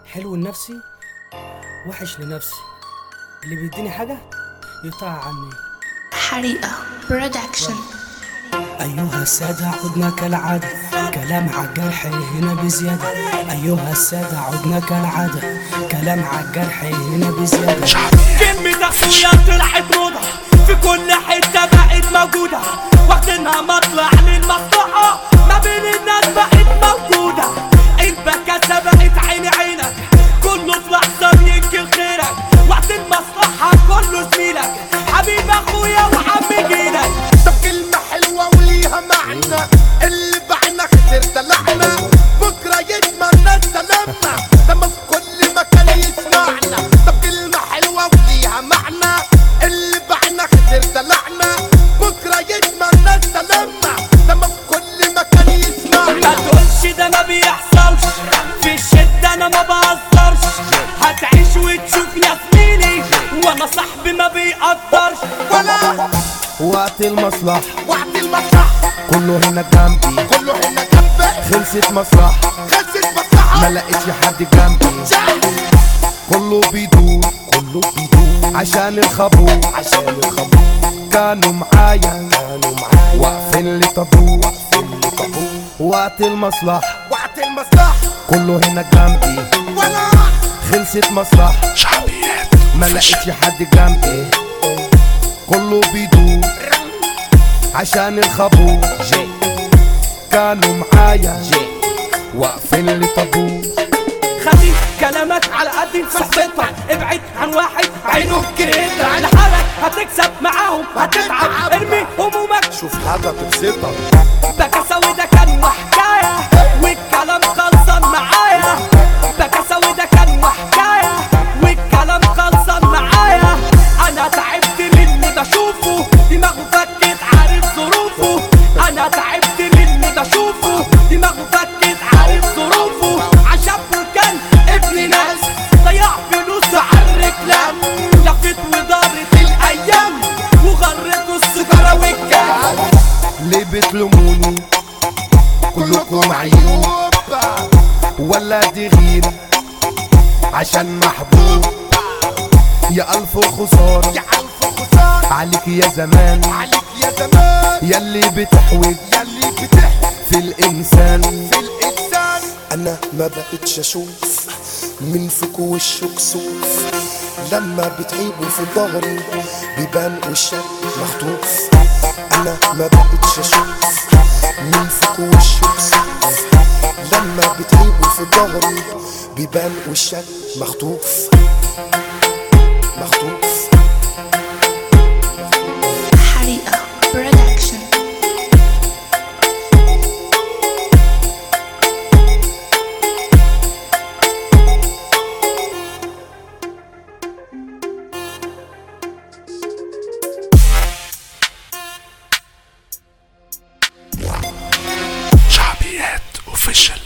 حلو لنفسي وحش لنفسي اللي بيديني حاجة يقطعها عني حريقة برودكشن أيها السادة عدنا كالعادة كلام عالجرح هنا بزيادة أيها السادة عدنا كالعادة كلام عالجرح هنا بزيادة كلمة اخويا طلعت موضة في كل حتة بقت موجودة واخدينها مطلع للمصلحة ما بين الناس بقت موجودة البكاسة بقت عيني عينك كله في لحظة بينكر خيرك وقت المصلحة كله زميلك حبيب اخويا وعم جيلك طب كلمة حلوة وليها معنى اللي بعنا خسر دلعنا بكرة يتمنى سلامنا لما في كل مكان يسمعنا طب كلمة حلوة وليها معنى اللي بعنا خسر دلعنا بكرة يتمنى سلامنا لما في كل مكان ما يسمعنا تقولش ده ما بيحصلش في الشدة انا ما بهزرش هتعيش وتشوف يا زميلي وانا صاحبي ما بيقدرش ولا وقت المصلحة وقت المسرح كله هنا جنبي كله هنا جنبك خلصت مصلحة خلصت مسرحة ما لقيتش حد جنبي كله بيدور كله بيدور عشان الخبور عشان الخبور كانوا معايا كانوا معايا واقفين لي طابور واقفين لي طابور وقت المصلحة وقت المسرح كله هنا جنبي ولا خلصت مصلحة ما لقيتش حد جنبي كله بيدور عشان الخبور كانوا معايا واقفين لي طابور خلي كلامك على قد صحبتك ابعد عن واحد عينه كده على حالك هتكسب معاهم هتتعب ارمي همومك شوف حاجة تبسطك بكاسة وده كان وحكاية والكلام خلصان معايا بكاسة وده كان وحكاية والكلام خلصان معايا انا تعبت من اللي بشوفه دماغه فكت عارف ظروفه انا تعبت من اللي بشوفه دماغه فكت عارف ظروفه عشان كان ابن ناس ضيع فلوسه على الركلام لفت ودارت الايام وغرته السجارة والكلام ليه بتلوموني كلكم عيون ولا دي غيرة عشان محبوب يا ألف خسارة يا ألف خسارة عليك يا زمان عليك يا زمان يلي بتحوج يلي بتحكي في الإنسان في الإنسان انا ما بقتش اشوف من فيك وشه كسوف لما بتعيبوا في ظهري بيبان وشك مخطوف انا ما بقتش اشوف من فيك وشه كسوف لما بتعيبوا في ظهري بيبان وشك مخطوف مخطوف حريقة برودكشن شعبيات اوفيشال